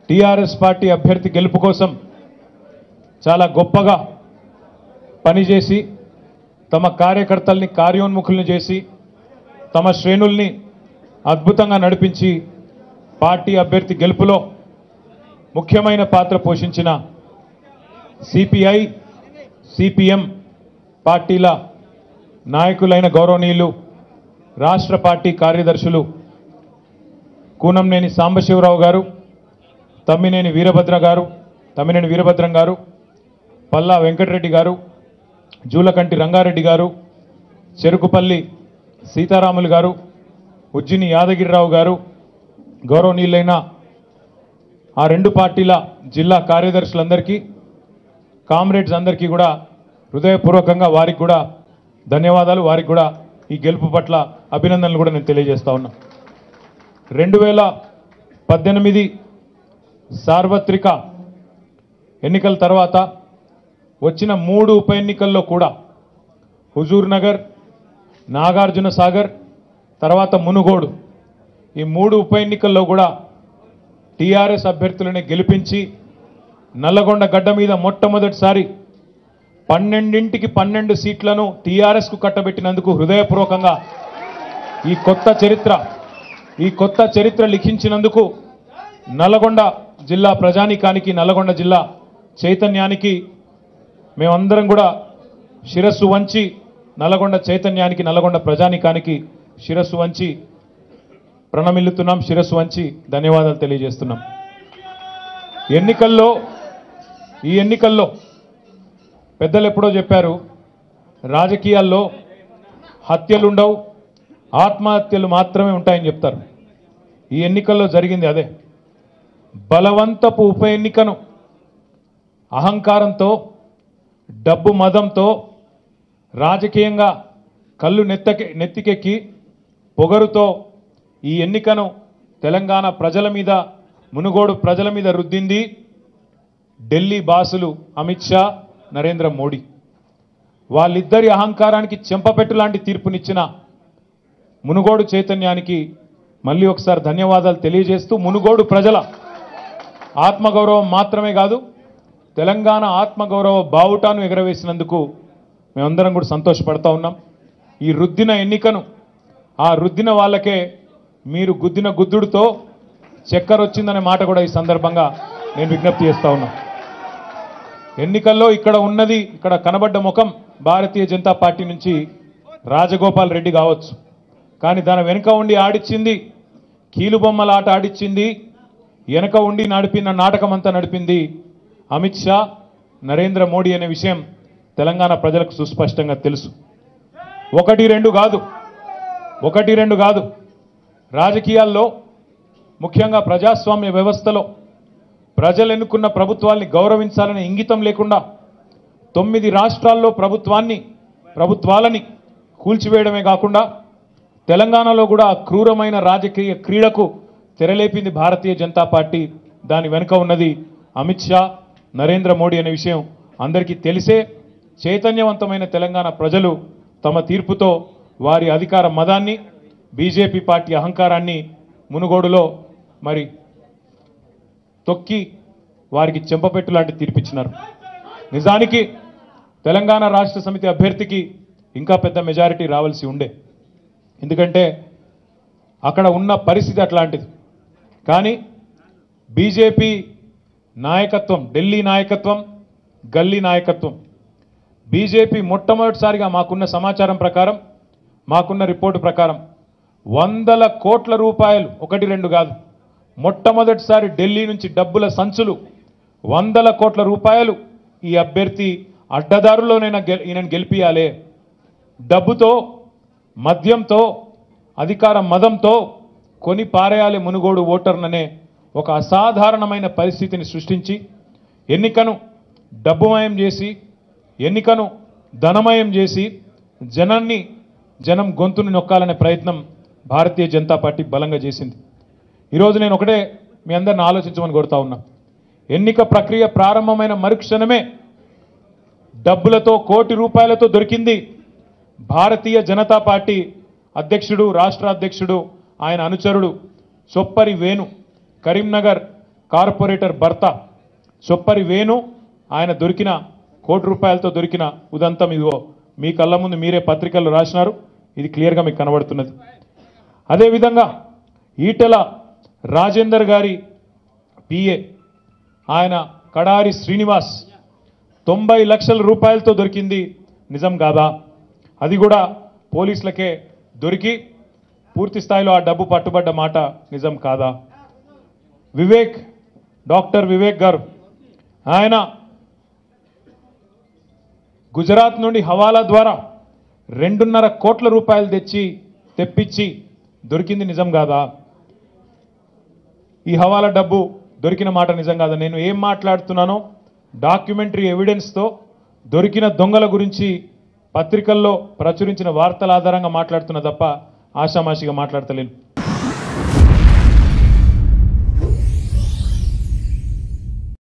TRS party అభ్యర్థి గెలుపు కోసం చాలా గొప్పగా పనిచేసి తమ కార్యకర్తల్ని కార్యోన్ముఖుల్ని చేసి తమ శ్రేణుల్ని అద్భుతంగా నడిపించి పార్టీ అభ్యర్థి గెలుపులో ముఖ్యమైన పాత్ర పోషించిన సిపిఐ సిపిఎం పార్టీల నాయకులైన గౌరవనీయులు రాష్ట్ర పార్టీ కార్యదర్శులు కూనంనేని సాంబశివరావు గారు తమ్మినేని వీరభద్ర గారు తమ్మినేని వీరభద్రం గారు పల్లా వెంకటరెడ్డి గారు జూలకంటి రంగారెడ్డి గారు చెరుకుపల్లి సీతారాములు గారు ఉజ్జిని యాదగిరిరావు గారు గౌరవనీయులైన ఆ రెండు పార్టీల జిల్లా కార్యదర్శులందరికీ కామ్రేడ్స్ అందరికీ కూడా హృదయపూర్వకంగా వారికి కూడా ధన్యవాదాలు వారికి కూడా ఈ గెలుపు పట్ల అభినందనలు కూడా నేను తెలియజేస్తా ఉన్నా రెండు వేల పద్దెనిమిది సార్వత్రిక ఎన్నికల తర్వాత వచ్చిన మూడు ఉప ఎన్నికల్లో కూడా హుజూర్ నగర్ నాగార్జున సాగర్ తర్వాత మునుగోడు ఈ మూడు ఉప ఎన్నికల్లో కూడా టీఆర్ఎస్ అభ్యర్థులని గెలిపించి నల్లగొండ గడ్డ మీద మొట్టమొదటిసారి పన్నెండింటికి పన్నెండు సీట్లను టీఆర్ఎస్కు కట్టబెట్టినందుకు హృదయపూర్వకంగా ఈ కొత్త చరిత్ర ఈ కొత్త చరిత్ర లిఖించినందుకు నల్లగొండ జిల్లా ప్రజానీకానికి నల్లగొండ జిల్లా చైతన్యానికి మేమందరం కూడా శిరస్సు వంచి నల్లగొండ చైతన్యానికి నల్లగొండ ప్రజానీకానికి శిరస్సు వంచి ప్రణమిల్లుతున్నాం శిరస్సు వంచి ధన్యవాదాలు తెలియజేస్తున్నాం ఎన్నికల్లో ఈ ఎన్నికల్లో పెద్దలు ఎప్పుడో చెప్పారు రాజకీయాల్లో హత్యలుండవు ఆత్మహత్యలు మాత్రమే ఉంటాయని చెప్తారు ఈ ఎన్నికల్లో జరిగింది అదే బలవంతపు ఉప ఎన్నికను అహంకారంతో డబ్బు మదంతో రాజకీయంగా కళ్ళు నెత్తకి నెత్తికెక్కి పొగరుతో ఈ ఎన్నికను తెలంగాణ ప్రజల మీద మునుగోడు ప్రజల మీద రుద్దింది ఢిల్లీ బాసులు అమిత్ షా నరేంద్ర మోడీ వాళ్ళిద్దరి అహంకారానికి చెంపపెట్టు లాంటి తీర్పునిచ్చిన మునుగోడు చైతన్యానికి మళ్ళీ ఒకసారి ధన్యవాదాలు తెలియజేస్తూ మునుగోడు ప్రజల ఆత్మగౌరవం మాత్రమే కాదు తెలంగాణ ఆత్మగౌరవ బావుటాను ఎగరవేసినందుకు మేమందరం కూడా సంతోషపడతా ఉన్నాం ఈ రుద్దిన ఎన్నికను ఆ రుద్దిన వాళ్ళకే మీరు గుద్దిన గుద్దుడితో చక్కెర వచ్చిందనే మాట కూడా ఈ సందర్భంగా నేను విజ్ఞప్తి చేస్తా ఉన్నా ఎన్నికల్లో ఇక్కడ ఉన్నది ఇక్కడ కనబడ్డ ముఖం భారతీయ జనతా పార్టీ నుంచి రాజగోపాల్ రెడ్డి కావచ్చు కానీ దాని వెనుక ఉండి ఆడిచ్చింది కీలుబొమ్మల ఆట ఆడిచ్చింది వెనక ఉండి నడిపిన నాటకం అంతా నడిపింది అమిత్ షా నరేంద్ర మోడీ అనే విషయం తెలంగాణ ప్రజలకు సుస్పష్టంగా తెలుసు ఒకటి రెండు కాదు ఒకటి రెండు కాదు రాజకీయాల్లో ముఖ్యంగా ప్రజాస్వామ్య వ్యవస్థలో ప్రజలు ఎన్నుకున్న ప్రభుత్వాల్ని గౌరవించాలనే ఇంగితం లేకుండా తొమ్మిది రాష్ట్రాల్లో ప్రభుత్వాన్ని ప్రభుత్వాలని కూల్చివేయడమే కాకుండా తెలంగాణలో కూడా ఆ క్రూరమైన రాజకీయ క్రీడకు తెరలేపింది భారతీయ జనతా పార్టీ దాని వెనుక ఉన్నది అమిత్ షా నరేంద్ర మోడీ అనే విషయం అందరికీ తెలిసే చైతన్యవంతమైన తెలంగాణ ప్రజలు తమ తీర్పుతో వారి అధికార మదాన్ని బీజేపీ పార్టీ అహంకారాన్ని మునుగోడులో మరి తొక్కి వారికి చెంపపెట్టు లాంటి తీర్పిచ్చినారు నిజానికి తెలంగాణ రాష్ట్ర సమితి అభ్యర్థికి ఇంకా పెద్ద మెజారిటీ రావాల్సి ఉండే ఎందుకంటే అక్కడ ఉన్న పరిస్థితి అట్లాంటిది కానీ బీజేపీ నాయకత్వం ఢిల్లీ నాయకత్వం గల్లీ నాయకత్వం బీజేపీ మొట్టమొదటిసారిగా మాకున్న సమాచారం ప్రకారం మాకున్న రిపోర్టు ప్రకారం వందల కోట్ల రూపాయలు ఒకటి రెండు కాదు మొట్టమొదటిసారి ఢిల్లీ నుంచి డబ్బుల సంచులు వందల కోట్ల రూపాయలు ఈ అభ్యర్థి అడ్డదారుల్లోనైనా గె ఈయనను గెలిపియాలే డబ్బుతో మద్యంతో అధికార మదంతో కొని పారేయాలి మునుగోడు ఓటర్ననే ఒక అసాధారణమైన పరిస్థితిని సృష్టించి ఎన్నికను డబ్బుమయం చేసి ఎన్నికను ధనమయం చేసి జనాన్ని జనం గొంతుని నొక్కాలనే ప్రయత్నం భారతీయ జనతా పార్టీ బలంగా చేసింది ఈరోజు నేను ఒకటే మీ అందరిని ఆలోచించమని కోరుతా ఉన్నా ఎన్నిక ప్రక్రియ ప్రారంభమైన మరుక్షణమే డబ్బులతో కోటి రూపాయలతో దొరికింది భారతీయ జనతా పార్టీ అధ్యక్షుడు రాష్ట్ర అధ్యక్షుడు ఆయన అనుచరుడు చొప్పరి వేణు కరీంనగర్ కార్పొరేటర్ భర్త చొప్పరి వేణు ఆయన దొరికిన కోటి రూపాయలతో దొరికిన ఉదంతం ఇదిగో మీ కళ్ళ ముందు మీరే పత్రికల్లో రాసినారు ఇది క్లియర్గా మీకు కనబడుతున్నది అదేవిధంగా ఈటెల రాజేందర్ గారి పిఏ ఆయన కడారి శ్రీనివాస్ తొంభై లక్షల రూపాయలతో దొరికింది నిజం కాదా అది కూడా పోలీసులకే దొరికి పూర్తి స్థాయిలో ఆ డబ్బు పట్టుబడ్డ మాట నిజం కాదా వివేక్ డాక్టర్ వివేక్ గారు ఆయన గుజరాత్ నుండి హవాలా ద్వారా రెండున్నర కోట్ల రూపాయలు తెచ్చి తెప్పించి దొరికింది నిజం కాదా ఈ హవాలా డబ్బు దొరికిన మాట నిజం కాదా నేను ఏం మాట్లాడుతున్నానో డాక్యుమెంటరీ ఎవిడెన్స్తో దొరికిన దొంగల గురించి పత్రికల్లో ప్రచురించిన వార్తల ఆధారంగా మాట్లాడుతున్నా తప్ప ఆషామాషిగా మాట్లాడతలేను